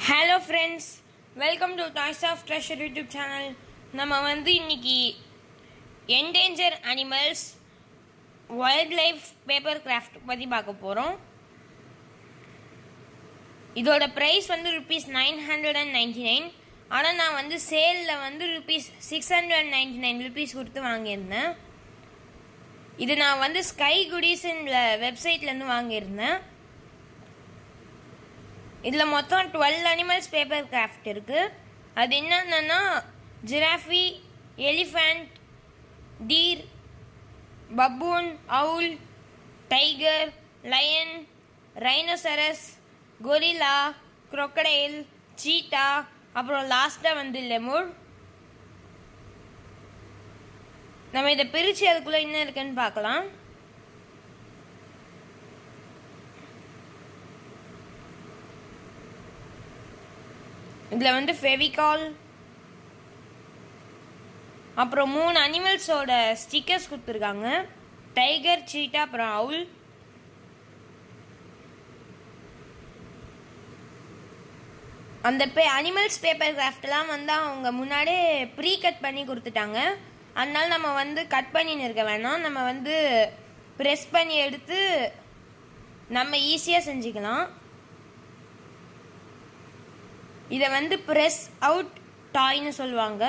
Hello friends welcome to toys of treasure YouTube channel நம்ம வந்து இன்னைக்கு endangered animals wildlife paper craft பற்றி பார்க்க போகிறோம் இதோட ப்ரைஸ் வந்து rupees nine hundred and ninety nine ஆனால் நான் வந்து சேலில் வந்து rupees six hundred ninety nine rupees கொடுத்து வாங்கியிருந்தேன் இது நான் வந்து ஸ்கை குடீஸ்ன்ற வெப்சைட்லேருந்து வாங்கியிருந்தேன் இதில் மொத்தம் டுவெல் அனிமல்ஸ் பேப்பர் கிராஃப்ட் இருக்குது அது என்னென்னா giraffe elephant deer baboon owl tiger lion rhinoceros gorilla crocodile cheetah அப்புறம் லாஸ்ட்டாக வந்து லெமுர் நம்ம இதை பிரித்து அதுக்குள்ளே என்ன இருக்குன்னு பார்க்கலாம் இதில் வந்து ஃபெவிகால் அப்புறம் மூணு அனிமல்ஸோட ஸ்டிக்கர்ஸ் கொடுத்துருக்காங்க டைகர் சீட்டா அப்புறம் அவுல் அந்த பே அனிமல்ஸ் பேப்பர் கிராஃப்ட்லாம் வந்து அவங்க முன்னாடியே ப்ரீ கட் பண்ணி கொடுத்துட்டாங்க அதனால நம்ம வந்து கட் பண்ணின்னு இருக்க வேணாம் நம்ம வந்து ப்ரெஸ் பண்ணி எடுத்து நம்ம ஈஸியாக செஞ்சுக்கலாம் இதை வந்து ப்ரெஸ் அவுட் டாய்னு சொல்லுவாங்க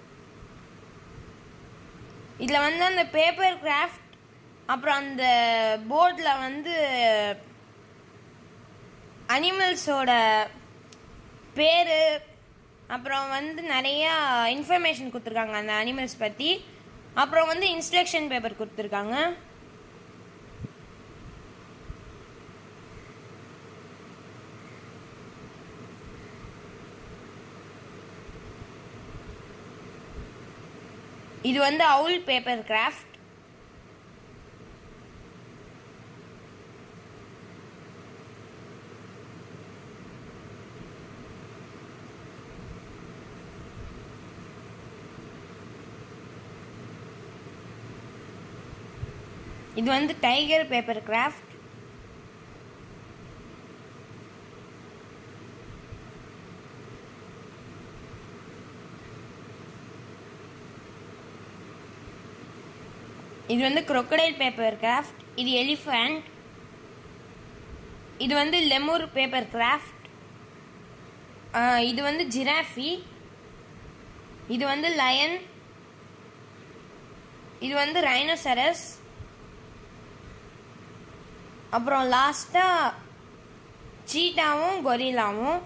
இதில் வந்து அந்த பேப்பர் கிராஃப்ட் அப்புறம் அந்த போர்டில் வந்து அனிமல்ஸோட பேர் அப்புறம் வந்து நிறையா இன்ஃபர்மேஷன் கொடுத்துருக்காங்க அந்த அனிமல்ஸ் பற்றி அப்புறம் வந்து இன்ஸ்ட்ரக்ஷன் பேப்பர் கொடுத்துருக்காங்க இது வந்து அவுல் பேப்பர் கிராஃப்ட் இது வந்து டைகர் பேப்பர் கிராஃப்ட் இது வந்து crocodile பேப்பர் கிராஃப்ட் இது எலிஃபண்ட் இது வந்து லெமூர் பேப்பர் கிராஃப்ட் இது வந்து ஜிராஃபி இது வந்து லயன் இது வந்து ரைனோசரஸ் அப்புறம் லாஸ்ட்டாக சீட்டாவும் கொரிலாவும்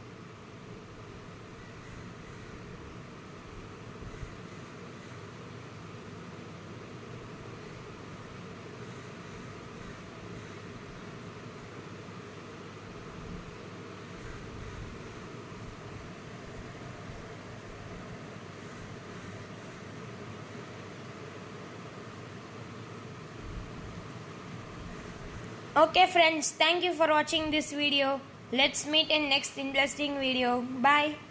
Okay friends, thank you for watching this video. Let's meet in next interesting video. Bye.